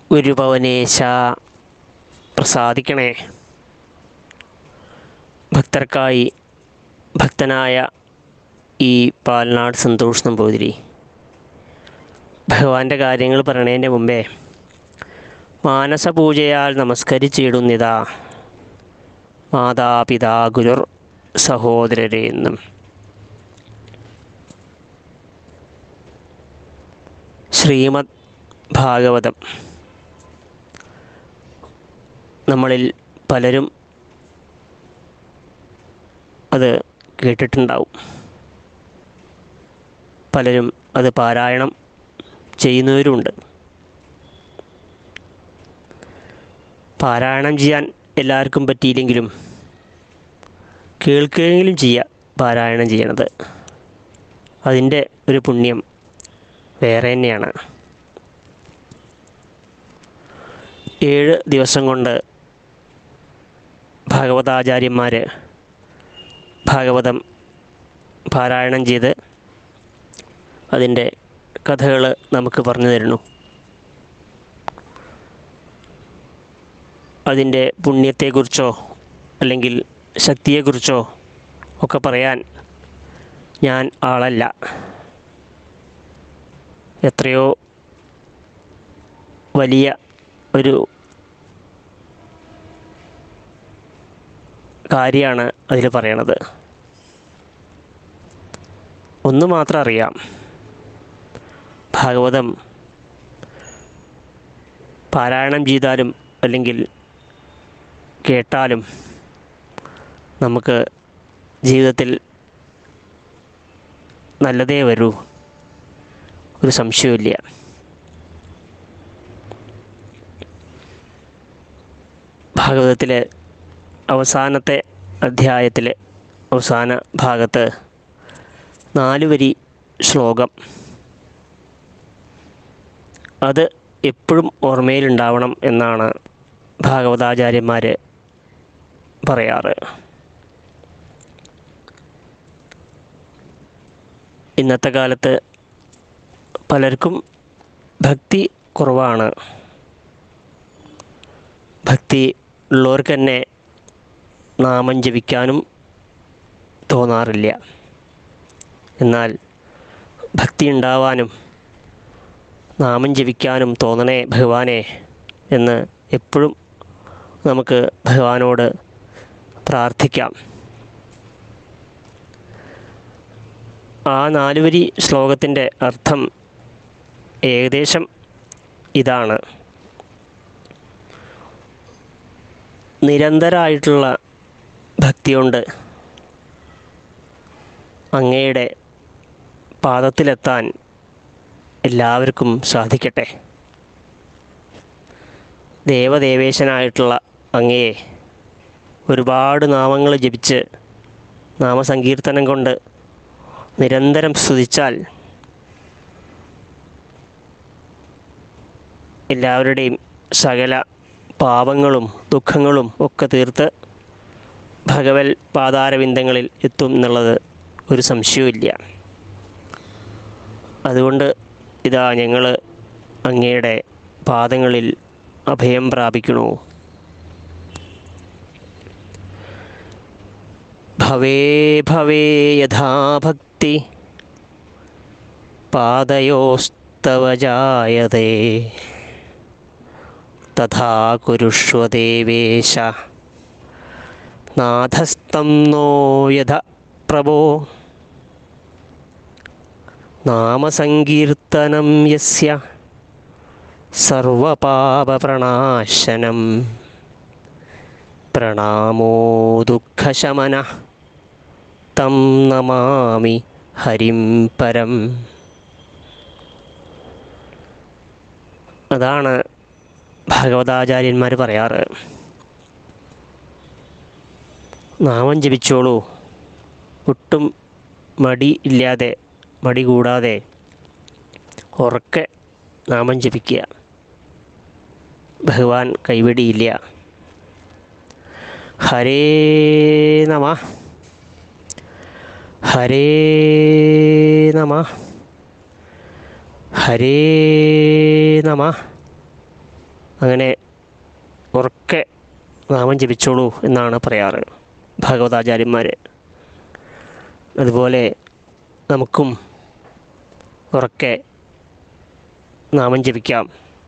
ഗുരുഭവനേശ പ്രസാദിക്കണേ ഭക്തർക്കായി ഭക്തനായ ഈ പാലനാട് സന്തോഷ് നമ്പൂതിരി ഭഗവാന്റെ കാര്യങ്ങൾ പറയണതിൻ്റെ മുമ്പേ മാനസപൂജയാൽ നമസ്കരിച്ചിടുന്നിതാ മാതാപിതാ ഗുരുർ സഹോദരരെ എന്നും ശ്രീമദ് ഭാഗവതം നമ്മളിൽ പലരും അത് കേട്ടിട്ടുണ്ടാവും പലരും അത് പാരായണം ചെയ്യുന്നവരുമുണ്ട് പാരായണം ചെയ്യാൻ എല്ലാവർക്കും പറ്റിയില്ലെങ്കിലും കേൾക്കുകയെങ്കിലും ചെയ്യുക പാരായണം ചെയ്യണത് അതിൻ്റെ ഒരു പുണ്യം വേറെ തന്നെയാണ് ഏഴ് ദിവസം കൊണ്ട് ഭാഗവതാചാര്യന്മാർ ഭാഗവതം പാരായണം ചെയ്ത് അതിൻ്റെ കഥകൾ നമുക്ക് പറഞ്ഞു തരുന്നു അതിൻ്റെ പുണ്യത്തെക്കുറിച്ചോ അല്ലെങ്കിൽ ശക്തിയെക്കുറിച്ചോ ഒക്കെ പറയാൻ ഞാൻ ആളല്ല എത്രയോ വലിയ ഒരു കാര്യമാണ് അതിൽ പറയണത് ഒന്ന് മാത്രം അറിയാം ഭാഗവതം പാരായണം ചെയ്താലും അല്ലെങ്കിൽ കേട്ടാലും നമുക്ക് ജീവിതത്തിൽ നല്ലതേ വരൂ ഒരു സംശയമില്ല ഭാഗവതത്തിലെ അവസാനത്തെ അധ്യായത്തിലെ അവസാന ഭാഗത്ത് നാല് വരി ശ്ലോകം അത് എപ്പോഴും ഓർമ്മയിലുണ്ടാവണം എന്നാണ് ഭാഗവതാചാര്യന്മാർ പറയാറ് ഇന്നത്തെ കാലത്ത് പലർക്കും ഭക്തി കുറവാണ് ഭക്തി ഉള്ളവർക്ക് തന്നെ നാമം ജപിക്കാനും തോന്നാറില്ല എന്നാൽ ഭക്തി ഉണ്ടാവാനും നാമം ജപിക്കാനും തോന്നണേ ഭഗവാനെ എന്ന് എപ്പോഴും നമുക്ക് ഭഗവാനോട് പ്രാർത്ഥിക്കാം ആ നാലുവരി ശ്ലോകത്തിൻ്റെ അർത്ഥം ഏകദേശം ഇതാണ് നിരന്തരമായിട്ടുള്ള ഭക്തി കൊണ്ട് അങ്ങയുടെ പാദത്തിലെത്താൻ എല്ലാവർക്കും സാധിക്കട്ടെ ദേവദേവേശനായിട്ടുള്ള അങ്ങയെ ഒരുപാട് നാമങ്ങൾ ജപിച്ച് നാമസങ്കീർത്തനം കൊണ്ട് നിരന്തരം സ്തുതിച്ചാൽ എല്ലാവരുടെയും സകല പാപങ്ങളും ദുഃഖങ്ങളും ഒക്കെ തീർത്ത് ഭഗവൽ പാതാരവിന്ദങ്ങളിൽ എത്തും എന്നുള്ളത് ഒരു സംശയവുമില്ല അതുകൊണ്ട് ഇതാ ഞങ്ങൾ അങ്ങയുടെ പാദങ്ങളിൽ അഭയം പ്രാപിക്കണു ഭവേ ഭവേ യഥാ ഭക്തി പാദയോസ്തവ ജായതേ തഥാ കുരുഷ്വ ദേവേശ നാഥസ്തം നോ യഥ പ്രഭോ നാമസങ്കീർത്തനം യസ്യ സർവപാപപ്രണാശനം പ്രണാമോ ദുഃഖശമന തം നമാമി ഹരിം പരം അതാണ് ഭാഗവതാചാര്യന്മാർ പറയാറ് നാമം ജപിച്ചോളൂ ഒട്ടും മടി ഇല്ലാതെ മടി കൂടാതെ ഉറക്കെ നാമം ജപിക്കുക ഭഗവാൻ കൈവിടിയില്ല ഹരേ നമ ഹരേ നമ ഹരേ നമ അങ്ങനെ ഉറക്കെ നാമം ജപിച്ചോളൂ എന്നാണ് പറയാറ് ഭാഗവതാചാര്യന്മാർ അതുപോലെ നമുക്കും ഉറക്കെ നാമം ജപിക്കാം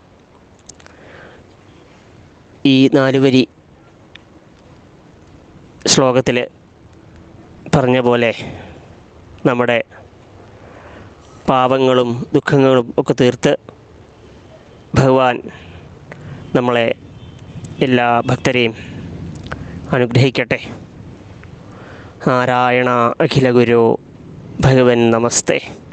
ഈ നാലുവരി ശ്ലോകത്തിൽ പറഞ്ഞ പോലെ നമ്മുടെ പാപങ്ങളും ദുഃഖങ്ങളും ഒക്കെ തീർത്ത് ഭഗവാൻ നമ്മളെ എല്ലാ ഭക്തരെയും അനുഗ്രഹിക്കട്ടെ നാരായണ അഖില ഗുരു ഭഗവൻ നമസ്തേ